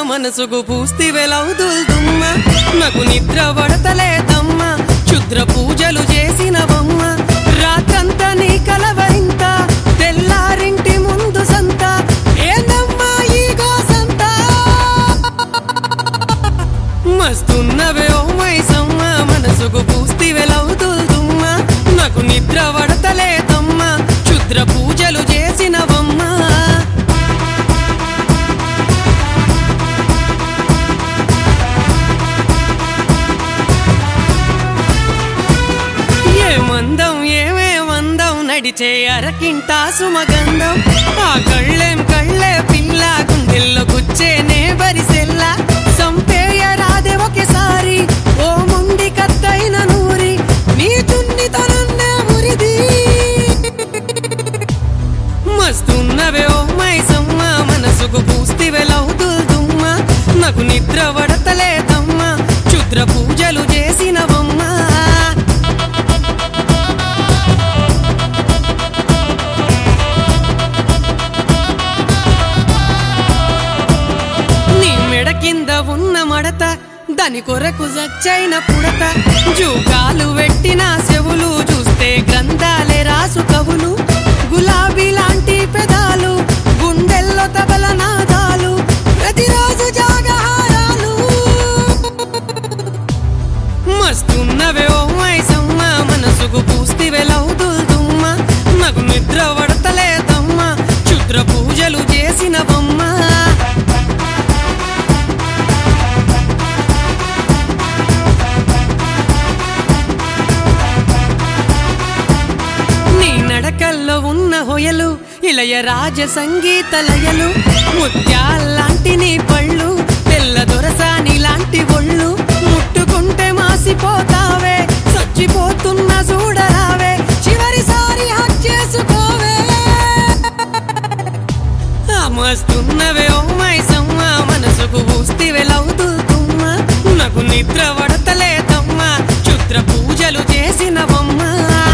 మనసుకు పూస్తి వెలవుదుల్దుమ్మ నాకు నిద్ర పడతలేదమ్మ క్షుద్ర పూజలు చేసినవమ్మ రాత్రంతా నీ కలవరింత తెల్లారింటి ముందు సంత ఏందమ్మా ఈ గోసంత మస్తున్నవే ఓ మైసమ్మ మనసుకు పూస్తి వెలవుదుల్దుమ్మ నాకు నిద్ర పడతలేదమ్మ క్షుద్ర పూజలు చేసినవమ్మా ఏ మందం ఏమే మందం నడిచే అరకింట సుమగంధం ఆ కళ్ళేం కళ్ళే పిల్ల గుండెల్లో గుచ్చేనే బరిసెల్ల సంపేయ రాదే ఒకేసారి ఓ ముండి కత్తైన నూరి నీ చున్నితనన్నే మురిది మస్తున్నవే ఓ మైసమ్మ మనసుకు పూస్తి వెలవుతుల్దుమ్మ నాకు నిద్ర పడతలేదమ్మ క్షుద్ర పూజలు చేసినవమ్మా నీ మెడ కింద ఉన్న మడత దాని కొరకు జచ్చైన పుడత జూకాలు పెట్టిన చెవులు చూస్తే గ్రంథాలే రాసు కవులు గులాబీ లాంటి పెదాలు గుండెల్లో తబల నాదాలు ప్రతిరోజు జాగహారాలు మస్తున్నవే ఓ మైసమ్మ మనసుకు పూస్తి వెలవుదుల్దుమ్మ నాకు నిద్ర పడతలేదమ్మ క్షుద్ర పూజలు చేసినవమ్మా నీ నడకల్లో ఉన్న హొయలు ఇలయ రాజ సంగీత లయలు ముత్యాల్లాంటి నీ పళ్ళు తెల్ల దొరసాని లాంటి ఒళ్ళు ముట్టుకుంటే మాసిపోతావే చచ్చిపోతున్న చూడరావే చివరిసారి హక్ చేసుకోవే ఆ మస్తున్నవే ఓ మైసమ్మ మనసుకు ఊస్తి వెలవుతుల్తుమ్మ నాకు నిద్ర పడతలేదమ్మ క్షుద్ర పూజలు చేసినవమ్మా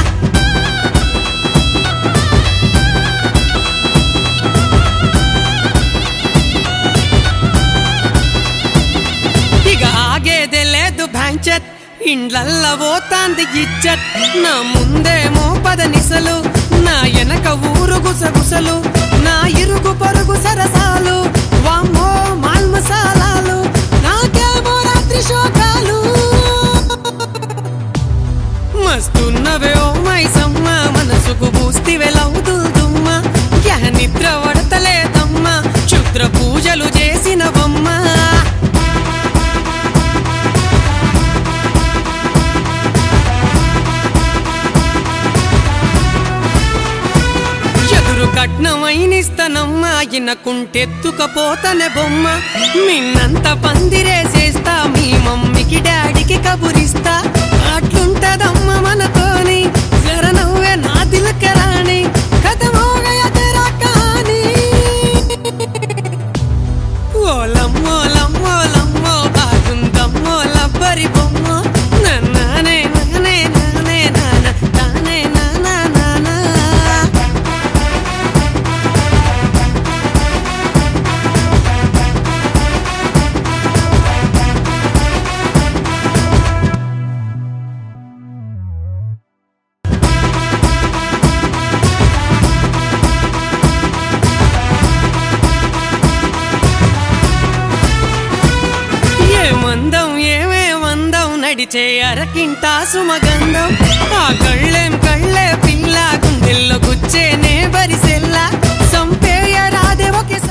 ఇక ఆగేదే లేదు భ్యాంచత్ ఇండ్లల్ల పోతాంది ఇచ్చత్ నా ముందేమో పద నిసలు నా వెనక ఊరు గుసగుసలు నా ఇరుగు పొరుగు సరసాలు వామ్మో మాల్ మసాలాలు నాకేమో రాత్రి శోకాలు మస్తున్నవే ఓ మైసమ్మ మనసుకు పూస్తి వెలవుదుల్దుమ్మ యహ నిద్ర పడతలేదమ్మ క్షుద్ర పూజలు చేసినవమ్మా ఎదురు కట్నమైనిస్తనమ్మా ఇనకుంటెత్తుకపోతనే బొమ్మ మిన్నంత పందిరేసేస్తా మీ మమ్మీకి డాడీకి కబురిస్తా అట్లుంటదమ్మ మనతోని జర నవ్వే నా దిలకరాని కథమోగయ తెరా కానీ ఓలమ్మోలమ్మోలమ్మో బాగుందమ్మో లబ్బరి బొమ్మ నన్నానే నానే నానే నాన తానే నానా నానా ఏ మందం ఏమే మందం నడిచే అరకింట సుమగంధం ఆ కళ్ళేం కళ్ళే పిల్ల గుండెల్లో గుచ్చేనే బరిసెల్ల సంపేయ రాదే ఒకే